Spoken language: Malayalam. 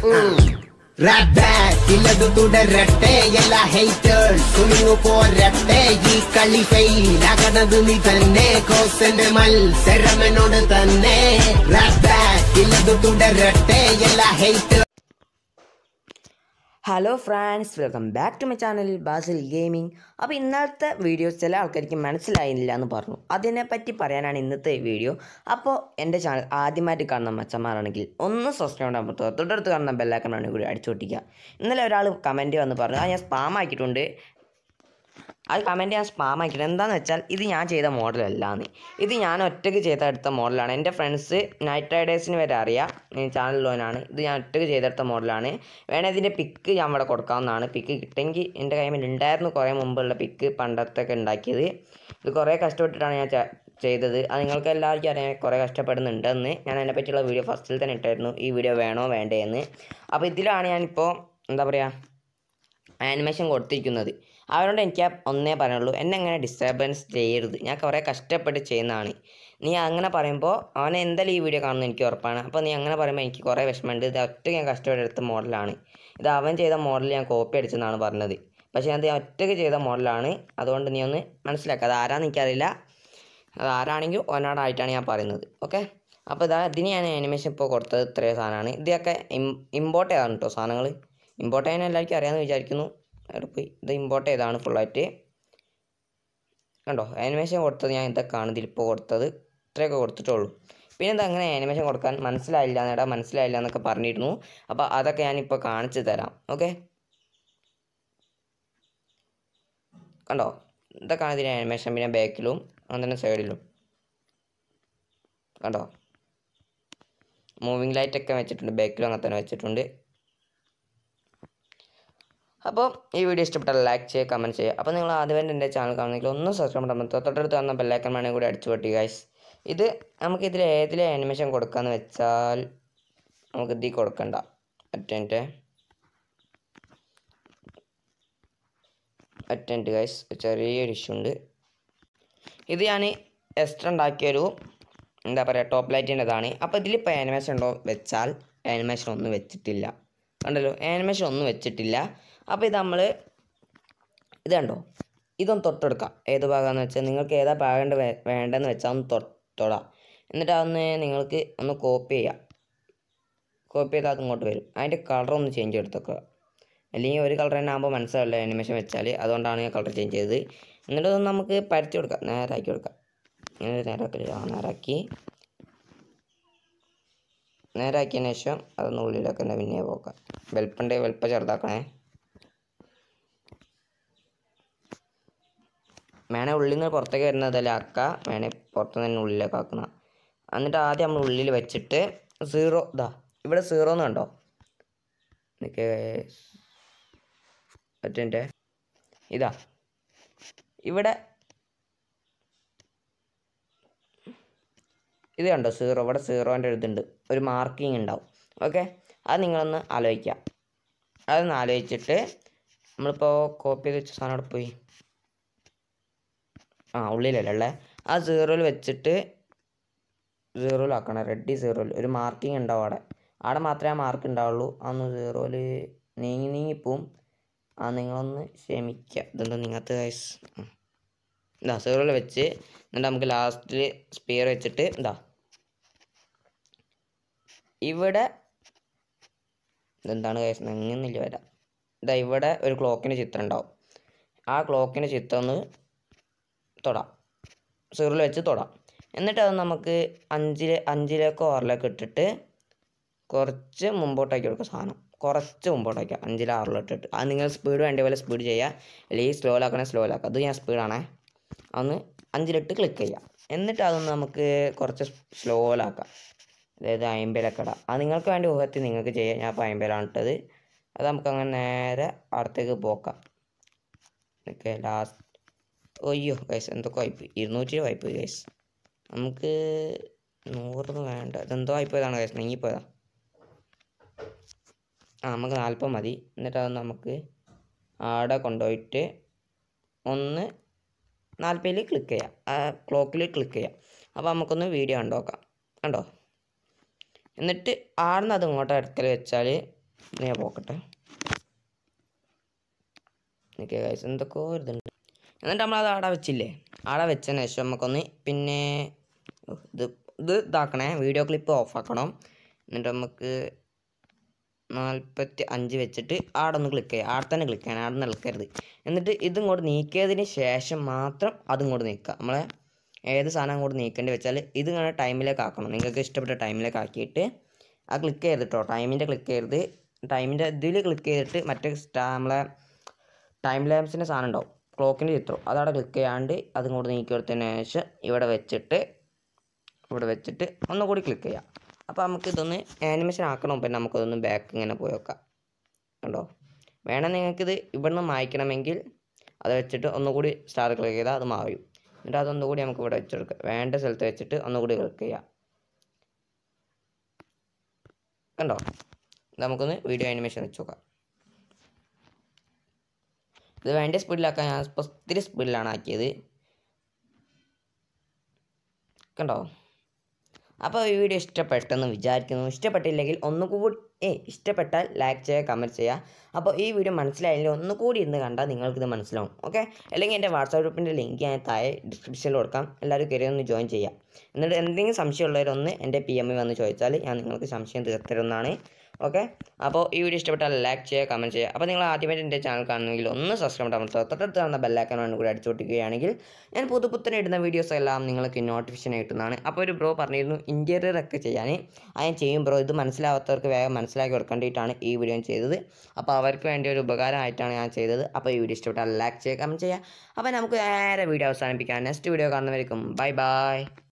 റാപ്പ് ബാക്ക് ഇല്ലതു തുടരട്ടെ എല്ലാ ഹേറ്റേഴ്സ് കുഞ്ഞു പോരട്ടെ ഈ കളി ഫെയിൽ ആകണത് നീ തന്നെ കോസന്റെ മത്സരമെന്നോട് തന്നെ റാപ്പ് ബാക്ക് ഇല്ലതു തുടരട്ടെ എല്ലാ haters hello friends welcome back to my channel Basil gaming അപ്പോൾ ഇന്നത്തെ വീഡിയോസ് ചില ആൾക്കാർക്ക് മനസ്സിലായില്ല എന്ന് പറഞ്ഞു അതിനെപ്പറ്റി പറയാനാണ് ഇന്നത്തെ വീഡിയോ അപ്പോൾ എൻ്റെ ചാനൽ ആദ്യമായിട്ട് കാണുന്ന മച്ചന്മാരാണെങ്കിൽ ഒന്ന് സബ്സ്ക്രൈബ് ചെയ്യാൻ പറ്റുക തൊട്ടടുത്ത് കാണുന്ന ബെല്ലൈക്കണാണ് കൂടി അടിച്ചു പൊട്ടിക്കുക ഇന്നലെ ഒരാൾ കമൻറ്റ് വന്ന് പറഞ്ഞു അത് ഞാൻ സ്പാം ആക്കിയിട്ടുണ്ട് അത് കമൻറ്റ് ഞാൻ സ്പാം ആക്കിയിട്ട് എന്താണെന്ന് വെച്ചാൽ ഇത് ഞാൻ ചെയ്ത മോഡലല്ലാന്ന് ഇത് ഞാൻ ഒറ്റയ്ക്ക് ചെയ്തെടുത്ത മോഡലാണ് എൻ്റെ ഫ്രണ്ട്സ് നൈറ്റ് റൈഡേഴ്സിന് വരെ അറിയാം ചാനലിലോനാണ് ഇത് ഞാൻ ഒറ്റയ്ക്ക് ചെയ്തെടുത്ത മോഡലാണ് വേണേൽ ഇതിൻ്റെ പിക്ക് ഞാൻ ഇവിടെ കൊടുക്കാവുന്നതാണ് പിക്ക് കിട്ടുമെങ്കിൽ എൻ്റെ കൈമിൽ ഉണ്ടായിരുന്നു കുറേ മുമ്പുള്ള പിക്ക് പണ്ടത്തൊക്കെ ഉണ്ടാക്കിയത് ഇത് കുറേ കഷ്ടപ്പെട്ടിട്ടാണ് ഞാൻ ചെ- ചെയ്തത് അത് നിങ്ങൾക്ക് എല്ലാവർക്കും അറിയാം കുറേ കഷ്ടപ്പെടുന്നുണ്ടെന്ന് ഞാൻ അതിനെപ്പറ്റിയുള്ള വീഡിയോ ഫസ്റ്റിൽ തന്നെ ഇട്ടായിരുന്നു ഈ വീഡിയോ വേണോ വേണ്ടേ എന്ന് അപ്പോൾ ഇതിലാണ് ഞാനിപ്പോൾ എന്താ പറയുക ആനിമേഷൻ കൊടുത്തിരിക്കുന്നത് അവരോട് എനിക്ക് ഒന്നേ പറയാനുള്ളൂ എന്നെ അങ്ങനെ ഡിസ്റ്റർബൻസ് ചെയ്യരുത് ഞാൻ കുറേ കഷ്ടപ്പെട്ട് ചെയ്യുന്നതാണ് നീ അങ്ങനെ പറയുമ്പോൾ അവനെ എന്തായാലും ഈ വീഡിയോ കാണുന്നത് എനിക്ക് ഉറപ്പാണ് അപ്പോൾ നീ അങ്ങനെ പറയുമ്പോൾ എനിക്ക് കുറേ വിഷമമുണ്ട് ഇത് ഒറ്റയ്ക്ക് ഞാൻ കഷ്ടപ്പെട്ടെടുത്ത മോഡലാണ് ഇത് അവൻ ചെയ്ത മോഡൽ ഞാൻ കോപ്പി അടിച്ചെന്നാണ് പറഞ്ഞത് പക്ഷേ അത് ഞാൻ ഒറ്റയ്ക്ക് ചെയ്ത മോഡലാണ് അതുകൊണ്ട് നീ ഒന്ന് മനസ്സിലാക്കുക അത് ആരാന്ന് എനിക്കറിയില്ല അത് ആരാണെങ്കിലും ഒന്നോടായിട്ടാണ് ഞാൻ പറയുന്നത് ഓക്കെ അപ്പോൾ ഇതാ ഇതിന് ഞാൻ ആനിമേഷൻ ഇപ്പോൾ കൊടുത്തത് ഇത്രയും സാധനമാണ് ഇതൊക്കെ ഇം ഇമ്പോർട്ട് ചെയ്താണ് കേട്ടോ സാധനങ്ങൾ ഇമ്പോർട്ട് ചെയ്യാൻ എല്ലാവർക്കും അറിയാമെന്ന് വിചാരിക്കുന്നു അവിടെ പോയി ഇത് ഇമ്പോർട്ട് ചെയ്താണ് ഫുള്ളായിട്ട് കണ്ടോ ആനിമേഷൻ കൊടുത്തത് ഞാൻ ഇതൊക്കെയാണ് ഇതിലിപ്പോൾ കൊടുത്തത് ഇത്രയൊക്കെ കൊടുത്തിട്ടുള്ളൂ പിന്നെ ഇത് അങ്ങനെ ആനിമേഷൻ കൊടുക്കാൻ മനസ്സിലായില്ല നേടാ മനസ്സിലായില്ല എന്നൊക്കെ പറഞ്ഞിരുന്നു അപ്പോൾ അതൊക്കെ ഞാനിപ്പോൾ കാണിച്ചു തരാം ഓക്കെ കണ്ടോ ഇതൊക്കെയാണ് ഇതിൻ്റെ ആനിമേഷൻ പിന്നെ ബാക്കിലും അങ്ങനെ തന്നെ സൈഡിലും കണ്ടോ മൂവിങ് ലൈറ്റ് ഒക്കെ വെച്ചിട്ടുണ്ട് ബാക്കിലും അങ്ങനെ തന്നെ വെച്ചിട്ടുണ്ട് അപ്പോൾ ഈ വീഡിയോ ഇഷ്ടപ്പെട്ടാൽ ലൈക്ക് ചെയ്യുക കമൻറ്റ് ചെയ്യുക അപ്പോൾ നിങ്ങൾ ആദ്യമായിട്ട് എൻ്റെ ചാനൽ കാണുന്നെങ്കിൽ ഒന്ന് സബ്സ്ക്രൈബ് ചെയ്യാൻ പറ്റും തൊട്ടടുത്ത് വന്ന ബെല്ലൈക്കൺ വേണമെങ്കിൽ കൂടി അടിച്ചു പൊട്ടി ഗൈസ് ഇത് നമുക്ക് ഇതിൽ ഏതിലെ ആനിമേഷൻ കൊടുക്കാന്ന് വെച്ചാൽ നമുക്ക് ഇതിൽ കൊടുക്കണ്ട അറ്റൻറ്റ് അറ്റൻറ്റ് ഗൈസ് ചെറിയൊരു ഇഷ്യൂ ഉണ്ട് ഇത് ഞാൻ എക്സ്ട്രാ ഉണ്ടാക്കിയൊരു എന്താ പറയുക ടോപ്പ് ലൈറ്റിൻ്റെതാണ് അപ്പോൾ ഇതിലിപ്പോൾ ആനിമേഷൻ ഉണ്ടോ വെച്ചാൽ ആനിമേഷൻ ഒന്നും വെച്ചിട്ടില്ല കണ്ടല്ലോ ആനിമേഷൻ ഒന്നും വെച്ചിട്ടില്ല അപ്പോൾ ഇത് നമ്മൾ ഇത് കണ്ടോ ഇതൊന്ന് തൊട്ടെടുക്കാം ഏത് ഭാഗമാണെന്ന് വെച്ചാൽ നിങ്ങൾക്ക് ഏതാ ഭാഗം വേണ്ടതെന്ന് വെച്ചാൽ ഒന്ന് തൊ- തൊടാം എന്നിട്ട് അതൊന്ന് നിങ്ങൾക്ക് ഒന്ന് കോപ്പി ചെയ്യാം കോപ്പി ചെയ്താൽ അത് ഇങ്ങോട്ട് വരും അതിൻ്റെ കളർ ഒന്ന് ചേഞ്ച് എടുത്തേക്കുക അല്ലെങ്കിൽ ഒരു കളർ തന്നെ ആകുമ്പോൾ മനസ്സിലാവില്ല ആനിമേഷൻ വെച്ചാൽ അതുകൊണ്ടാണ് ഞാൻ കളർ ചേഞ്ച് ചെയ്തത് എന്നിട്ട് അതൊന്ന് നമുക്ക് പരത്തി കൊടുക്കാം നേരാക്കി കൊടുക്കാം ഇങ്ങനെ നേരാക്കി ആ നേരാക്കി നേരാക്കിയതിന് ശേഷം അതൊന്ന് ഉള്ളിലൊക്കെ തന്നെ പിന്നെ പോക്കാം വെൽപ്പൻ്റെ വെൽപ്പ ചെറുതാക്കണേ വേണേ ഉള്ളിൽ നിന്ന് പുറത്തേക്ക് വരുന്നതല്ല ആക്ക വേണേ പുറത്ത് തന്നെ ഉള്ളിലേക്ക് ആക്കുന്ന എന്നിട്ട് ആദ്യം നമ്മൾ ഉള്ളിൽ വെച്ചിട്ട് സീറോ ഇതാ ഇവിടെ സീറോ എന്ന് കണ്ടോ നിൽക്കേ പറ്റേ ഇതാ ഇവിടെ ഇത് കണ്ടോ സീറോ ഇവിടെ സീറോൻ്റെ ഒരു ഇതുണ്ട് ഒരു മാർക്കിംഗ് ഉണ്ടാവും ഓക്കെ അത് നിങ്ങളൊന്ന് ആലോചിക്കുക അതൊന്ന് ആലോചിച്ചിട്ട് നമ്മളിപ്പോൾ കോപ്പി ചെയ്ത് വെച്ച സാധനം അവിടെ പോയി ആ ഉള്ളിലല്ലേ ഉള്ളത് ആ സീറോയിൽ വെച്ചിട്ട് സീറോയിലാക്കണം റെഡി സീറോയിൽ ഒരു മാർക്കിംഗ് ഉണ്ടാവും അവിടെ അവിടെ മാത്രമേ ആ മാർക്ക് ഉണ്ടാവുള്ളൂ അന്ന് സീറോയിൽ നീങ്ങി നീങ്ങിപ്പോവും ആ നിങ്ങളൊന്ന് ക്ഷമിക്കുക ഇതെന്താ നിങ്ങത്തെ ഗൈസ് ഇതാ സീറോയിൽ വെച്ച് എന്നിട്ട് നമുക്ക് ലാസ്റ്റിൽ സ്പിയർ വെച്ചിട്ട് ഇതാ ഇവിടെ ഇതെന്താണ് ഗൈസ് നെങ്ങുന്നില്ല വരാം ഇതാ ഇവിടെ ഒരു ക്ലോക്കിൻ്റെ ചിത്രം ഉണ്ടാവും ആ ക്ലോക്കിൻ്റെ ചിത്രം ഒന്ന് തൊടാം സീറോയിൽ വെച്ച് തൊടാം എന്നിട്ട് അത് നമുക്ക് അഞ്ചിൽ അഞ്ചിലേക്കോ ആറിലേക്കോ ഇട്ടിട്ട് കുറച്ച് മുമ്പോട്ടാക്കി കൊടുക്കുക സാധനം കുറച്ച് മുമ്പോട്ടാക്കുക അഞ്ചിൽ ആറിലോ ഇട്ടിട്ട് അത് നിങ്ങൾ സ്പീഡ് വേണ്ട പോലെ സ്പീഡ് ചെയ്യുക അല്ലെങ്കിൽ സ്ലോയിലാക്കണേ സ്ലോയിലാക്കുക അത് ഞാൻ സ്പീഡാണേ അതൊന്ന് അഞ്ചിലിട്ട് ക്ലിക്ക് ചെയ്യാം എന്നിട്ട് അതൊന്ന് നമുക്ക് കുറച്ച് സ്ലോയിലാക്കാം അതായത് അമ്പതിലൊക്കെ ഇടാം അത് നിങ്ങൾക്ക് വേണ്ടി ഊഹത്തിൽ നിങ്ങൾക്ക് ചെയ്യാം ഞാൻ ഇപ്പോൾ അമ്പതിലാണ് ഇട്ടത് അത് നമുക്ക് അങ്ങനെ നേരെ അടുത്തേക്ക് പോക്കാം ഓക്കെ ലാസ്റ്റ് ഒയ്യോ ഗൈസ് എന്തൊക്കെ വായ്പ് ഇരുന്നൂറ്റി രൂപ വായ്പ ഗൈസ് നമുക്ക് നൂറൊന്നും വേണ്ട ഇതെന്തോ വായ്പതാണ് ഗൈസ് നീങ്ങിപ്പോയതാ ആ നമുക്ക് നാൽപ്പത് മതി എന്നിട്ട് അത് നമുക്ക് ആടെ കൊണ്ടുപോയിട്ട് ഒന്ന് നാൽപ്പതിൽ ക്ലിക്ക് ചെയ്യാം ആ ക്ലോക്കിൽ ക്ലിക്ക് ചെയ്യാം അപ്പോൾ നമുക്കൊന്ന് വീഡിയോ കണ്ടു നോക്കാം കണ്ടോ എന്നിട്ട് ആടുന്ന് അത് ഇങ്ങോട്ട് അടുക്കൽ വെച്ചാൽ ഇത് ഞാൻ പോക്കട്ടെ ഓക്കെ ഗൈസ് എന്തൊക്കെയോ ഇതുണ്ട് എന്നിട്ട് നമ്മളത് ആടെ വെച്ചില്ലേ ആടെ വെച്ചതിന് ശേഷം നമുക്കൊന്ന് പിന്നെ ഓ, ഇത് ഇത് ഇതാക്കണേ വീഡിയോ ക്ലിപ്പ് ഓഫാക്കണം എന്നിട്ട് നമുക്ക് നാൽപ്പത്തി അഞ്ച് വെച്ചിട്ട് ആടെ ഒന്ന് ക്ലിക്ക് ചെയ്യുക ആടെ തന്നെ ക്ലിക്ക് ചെയ്യണം ആടെ നിന്ന് നിൽക്കരുത് എന്നിട്ട് ഇതും കൂടെ നീക്കിയതിന് ശേഷം മാത്രം അതും കൂടെ നീക്കുക നമ്മളെ ഏത് സാധനം കൂടെ നീക്കേണ്ടി വെച്ചാൽ ഇത് ഇങ്ങനെ ടൈമിലേക്ക് ആക്കണം നിങ്ങൾക്ക് ഇഷ്ടപ്പെട്ട ടൈമിലേക്ക് ആക്കിയിട്ട് ആ ക്ലിക്ക് ചെയ്ത് കേട്ടോ ടൈമിൻ്റെ ക്ലിക്ക് ചെയ്ത് ടൈമിൻ്റെ ഇതിൽ ക്ലിക്ക് ചെയ്തിട്ട് മറ്റേ സ്റ്റാ നമ്മളെ ടൈം ലാബ്സിൻ്റെ സാധനം ഉണ്ടാവും ക്ലോക്കിൻ്റെ ചിത്രം അതവിടെ ക്ലിക്ക് ചെയ്യാണ്ട് അതും കൂടി നീക്കി കൊടുത്തതിന് ശേഷം ഇവിടെ വെച്ചിട്ട് ഇവിടെ വെച്ചിട്ട് ഒന്നുകൂടി ക്ലിക്ക് ചെയ്യാം അപ്പോൾ നമുക്ക് ഇതൊന്ന് ആനിമേഷൻ ആക്കണം പിന്നെ നമുക്കതൊന്ന് ബാക്ക് ഇങ്ങനെ പോയി വെക്കാം കണ്ടോ വേണം നിങ്ങൾക്കിത് ഇവിടുന്ന് മായ്ക്കണമെങ്കിൽ അത് വെച്ചിട്ട് ഒന്നുകൂടി സ്റ്റാർ ക്ലിക്ക് ചെയ്താൽ അത് മായും എന്നിട്ട് അതൊന്നുകൂടി നമുക്ക് ഇവിടെ വെച്ചെടുക്കാം വേണ്ട സ്ഥലത്ത് വെച്ചിട്ട് ഒന്നുകൂടി ക്ലിക്ക് ചെയ്യാം കണ്ടോ ഇത് നമുക്കൊന്ന് വീഡിയോ ആനിമേഷൻ വെച്ച് നോക്കാം ഇത് വേണ്ട സ്പീഡിലാക്കാൻ ഞാൻ ഇപ്പോൾ ഒത്തിരി സ്പീഡിലാണ് ആക്കിയത് കണ്ടോ അപ്പോൾ ഈ വീഡിയോ ഇഷ്ടപ്പെട്ടെന്ന് വിചാരിക്കുന്നു ഇഷ്ടപ്പെട്ടില്ലെങ്കിൽ ഒന്നുകൂടി ഏ ഇഷ്ടപ്പെട്ടാൽ ലൈക്ക് ചെയ്യുക കമൻറ്റ് ചെയ്യുക അപ്പോൾ ഈ വീഡിയോ മനസ്സിലായില്ലെങ്കിൽ ഒന്നുകൂടി ഇരുന്ന് കണ്ടാൽ നിങ്ങൾക്കിത് മനസ്സിലാവും ഓക്കെ അല്ലെങ്കിൽ എൻ്റെ വാട്സാപ്പ് ഗ്രൂപ്പിൻ്റെ ലിങ്ക് ഞാൻ താഴെ ഡിസ്ക്രിപ്ഷനിൽ കൊടുക്കാം എല്ലാവരും കയറി ഒന്ന് ജോയിൻ ചെയ്യാം എന്നിട്ട് എന്തെങ്കിലും സംശയമുള്ളവരൊന്ന് എൻ്റെ പി എമ്മിൽ വന്ന് ചോദിച്ചാൽ ഞാൻ നിങ്ങൾക്ക് സംശയം തീർത്തരുന്നതാണ് ഓക്കെ അപ്പോൾ ഈ വീഡിയോ ഇഷ്ടപ്പെട്ടാൽ ലൈക്ക് ചെയ്യുക കമൻറ്റ് ചെയ്യുക അപ്പോൾ നിങ്ങൾ ആദ്യമായിട്ട് എൻ്റെ ചാനൽ കാണുമെങ്കിൽ ഒന്ന് സബ്സ്ക്രൈബ് അമർത്തുക തൊട്ടടുത്ത് കാണുന്ന ബെല്ലൈക്കനോട് കൂടി അടിച്ചുകൊട്ടിക്കുകയാണെങ്കിൽ ഞാൻ പുതുപുത്തൻ ഇടുന്ന വീഡിയോസ് എല്ലാം നിങ്ങൾക്ക് നോട്ടിഫിക്കേഷൻ കിട്ടുന്നതാണ് അപ്പോൾ ഒരു ബ്രോ പറഞ്ഞിരുന്നു ഇൻറ്റീരിയർ ഒക്കെ ചെയ്യാൻ അത് ഞാൻ ചെയ്യും ബ്രോ ഇത് മനസ്സിലാവാത്തവർക്ക് വേഗം മനസ്സിലാക്കി കൊടുക്കേണ്ടിയിട്ടാണ് ഈ വീഡിയോ ഞാൻ ചെയ്തത് അപ്പോൾ അവർക്ക് വേണ്ടി ഒരു ഉപകാരമായിട്ടാണ് ഞാൻ ചെയ്തത് അപ്പോൾ ഈ വീഡിയോ ഇഷ്ടപ്പെട്ടാൽ ലൈക്ക് ചെയ്യുക കമൻറ്റ് ചെയ്യുക അപ്പോൾ നമുക്ക് നേരെ വീഡിയോ അവസാനിപ്പിക്കാം നെക്സ്റ്റ് വീഡിയോ കാണുന്നവർക്കും ബൈ ബൈ